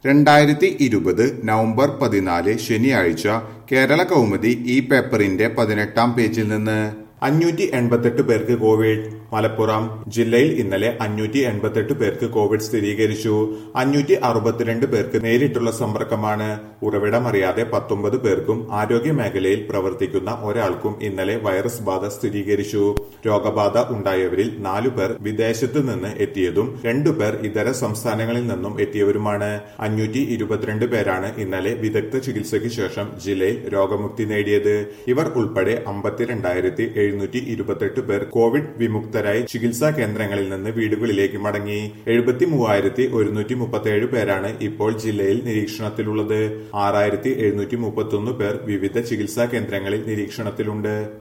രണ്ടായിരത്തി ഇരുപത് നവംബർ പതിനാല് ശനിയാഴ്ച കേരള കൗമുദി ഈ പേപ്പറിന്റെ പതിനെട്ടാം പേജിൽ നിന്ന് അഞ്ഞൂറ്റി എൺപത്തെട്ട് പേർക്ക് കോവിഡ് മലപ്പുറം ജില്ലയിൽ ഇന്നലെ അഞ്ഞൂറ്റി എൺപത്തെട്ട് പേർക്ക് കോവിഡ് സ്ഥിരീകരിച്ചു അഞ്ഞൂറ്റി അറുപത്തിരണ്ട് പേർക്ക് നേരിട്ടുള്ള സമ്പർക്കമാണ് ഉറവിടമറിയാതെ പത്തൊമ്പത് പേർക്കും ആരോഗ്യ മേഖലയിൽ പ്രവർത്തിക്കുന്ന ഒരാൾക്കും ഇന്നലെ വൈറസ് ബാധ സ്ഥിരീകരിച്ചു രോഗബാധ ഉണ്ടായവരിൽ നാലു പേർ വിദേശത്ത് നിന്ന് എത്തിയതും രണ്ടു പേർ ഇതര സംസ്ഥാനങ്ങളിൽ നിന്നും എത്തിയവരുമാണ് അഞ്ഞൂറ്റി ഇരുപത്തിരണ്ട് പേരാണ് ഇന്നലെ വിദഗ്ധ ചികിത്സയ്ക്ക് ശേഷം ജില്ലയിൽ രോഗമുക്തി നേടിയത് ഇവർ ഉൾപ്പെടെ അമ്പത്തിരണ്ടായിരത്തി എഴുന്നൂറ്റി ഇരുപത്തെട്ട് പേർ കോവിഡ് വിമുക്തരായി ചികിത്സാ കേന്ദ്രങ്ങളിൽ നിന്ന് വീടുകളിലേക്ക് മടങ്ങി എഴുപത്തി മൂവായിരത്തി ഒരുന്നൂറ്റി മുപ്പത്തിയേഴ് പേരാണ് ഇപ്പോൾ ജില്ലയിൽ നിരീക്ഷണത്തിലുള്ളത് ആറായിരത്തി എഴുന്നൂറ്റി മുപ്പത്തൊന്ന് പേർ വിവിധ ചികിത്സാ കേന്ദ്രങ്ങളിൽ നിരീക്ഷണത്തിലുണ്ട്